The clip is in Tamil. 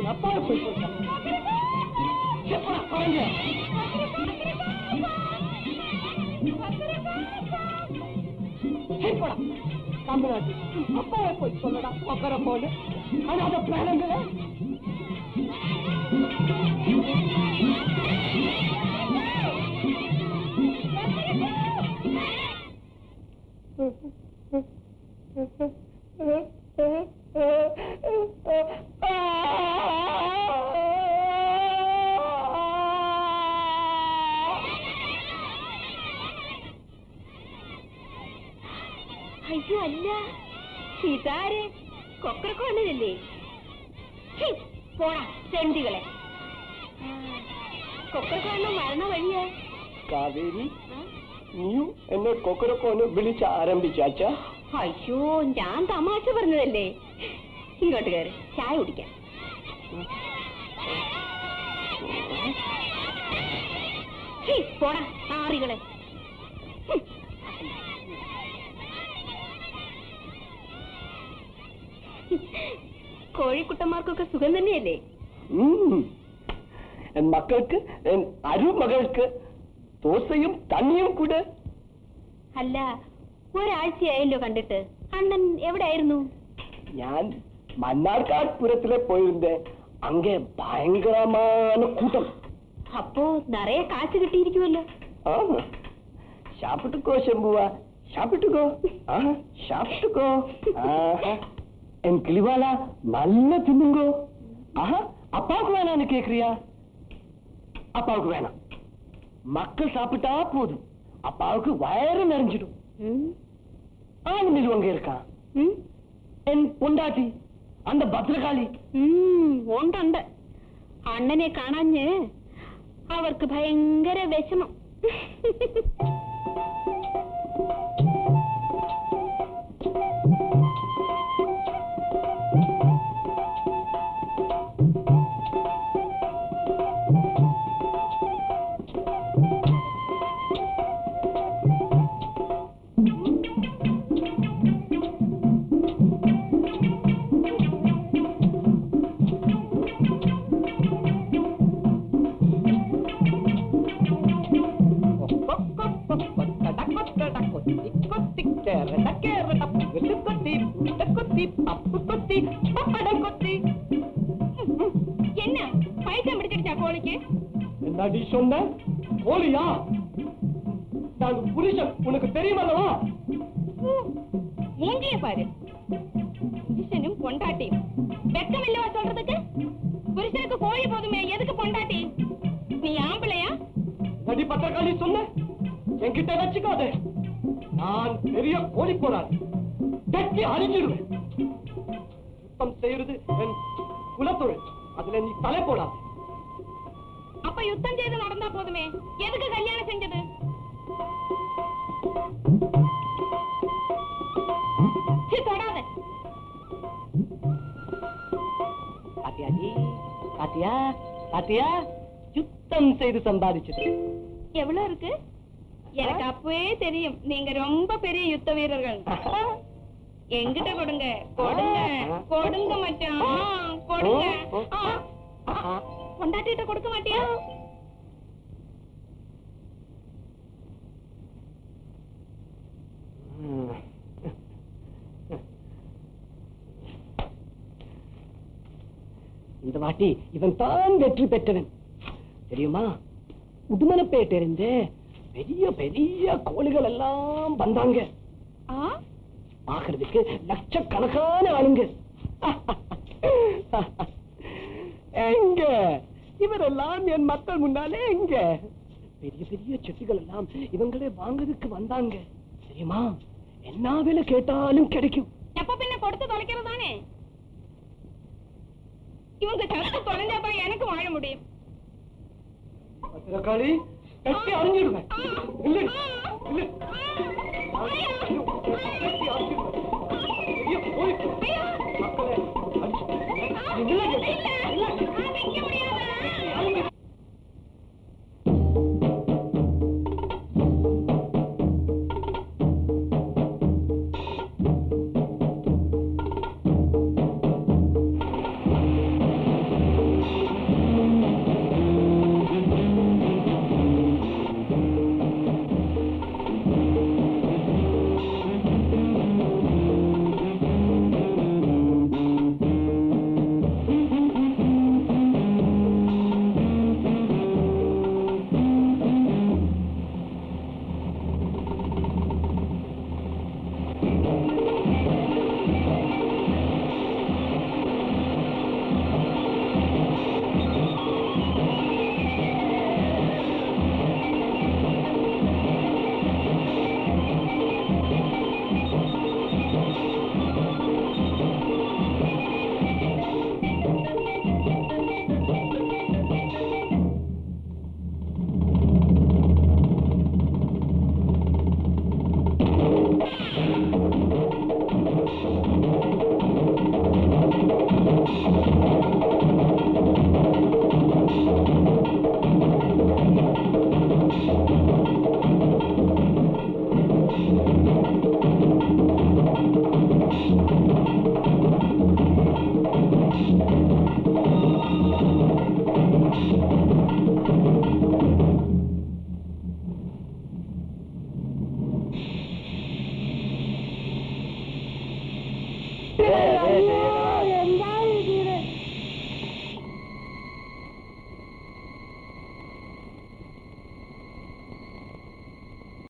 அப்பாவை போய் சொல்றேன் எப்பா குழந்தை போடா கம்பனாட்டி அப்பாவை போய் சொல்லடா உட்கார போடு ஆனா அதை பிளானுங்களே അയ്യോ അല്ല ഇതാരെ കൊക്കരക്കോണനല്ലേ പോടാ ചെണ്ടികളെ കൊക്കരക്കോണ മരണ വഴിയാ കാവേരി നീയും എന്നെ കൊക്കരക്കോന്ന് വിളിച്ച് ആരംഭിച്ചാച്ചാ അയ്യോ ഞാൻ തമാശ പറഞ്ഞതല്ലേ ഇങ്ങോട്ട് കയറി ചായ കുടിക്കാം ഹീ, പോടാ ആറികളെ ഹും. കോഴിക്കുട്ടന്മാർക്കൊക്കെ സുഖം തന്നെയല്ലേ ഉം. എൻ മക്കൾക്ക് എൻ അരുമകൾക്ക് ദോശയും തണ്ണിയും കൂടെ അല്ല ഒരാഴ്ചയായല്ലോ കണ്ടിട്ട് അണ്ണൻ എവിടെയായിരുന്നു ഞാൻ മണ്ണാർക്കാട് പോയിരുന്നേ അങ്ങേ ഭയങ്കരமான கூட்டம் അപ്പോ നിറയെ കാശ് കിട്ടിയിരിക്കുമല്ലോ ஆமா சாப்பிட்டுக்கோ செம்புவா சாப்பிட்டுக்கோ ஆ, சாப்பிட்டுக்கோ ஆஹா. என் கிளிவாலா நல்லா தின்னுங்கோ ஆஹா அப்பாவுக்கு வேணாம்னு கேக்குறியா அப்பாவுக்கு வேணாம் மக்கள் சாப்பிட்டா போதும் அப்பாவுக்கு வயிறு நிறைஞ்சிடும் ഉം. ஆனந்தில் அங்க இருக்கான் ഉം. என் பொண்டாட்டி அந்த பத்ரகாளி ഉം, ഉണ്ടുണ്ട് അണ്ണനെ കാണാഞ്ഞ് അവർക്ക് ഭയങ്കര വിഷമം என்ன பைத்தியம் பிடிச்சிருச்சா கோழிக்கு என்னடி சொன்ன கோழியா நான் புருஷன் உனக்கு தெரியுமல்லவா மூஞ்சிய பாரு புருஷனும் பொண்டாட்டியும் வெக்கம் இல்லவா சொல்றதுக்கு புருஷனுக்கு கோழி போதுமே எதுக்கு பொண்டாட்டி நீ ஆம்பளையா நடி பத்திரக்காளி சொன்ன என்கிட்ட வச்சுக்காத நான் பெரிய கோழி போறான் வெட்டி அழிஞ்சிடுவேன் சுத்தம் செய்யறது என் குலத்தொழில் அதுல நீ தலை போடாத அப்ப யுத்தம் செய்து நடந்தா போதுமே எதுக்கு கல்யாணம் செஞ்சது சீ, தொடாத பாத்தியாடி பாத்தியா பாத்தியா யுத்தம் செய்து சம்பாதிச்சது எவ்வளவு இருக்கு எனக்கு அப்பவே தெரியும் நீங்க ரொம்ப பெரிய யுத்த வீரர்கள் எங்கிட்ட கொடுங்க கொடுங்க கொடுங்க மச்சான் கொடுங்க ஆ, பொண்டாட்டிட்ட கொடுக்க மாட்டியா இந்த வாட்டி இவன் தான் வெற்றி பெற்றவன் தெரியுமா உடுமலப்பேட்டிலிருந்து பெரிய பெரிய கோழிகள் எல்லாம் வந்தாங்க ஆ பாக்குறதுக்கு லட்சக்கணக்கான ஆளுங்க எங்க இவரெல்லாம் என் மக்கள் முன்னாலே எங்க பெரிய பெரிய செட்டிகள் எல்லாம் இவங்களே வாங்குறதுக்கு வந்தாங்க தெரியுமா என்ன விலை கேட்டாலும் கிடைக்கும் எப்ப பின்ன கொடுத்து தொலைக்கிறது தானே இவங்க சத்து தொலைஞ்சாப்பா எனக்கு வாழ முடியும் பத்திரக்காளி கட்டி அறிஞ்சிடுவேன் இல்லை இல்லை ஆ.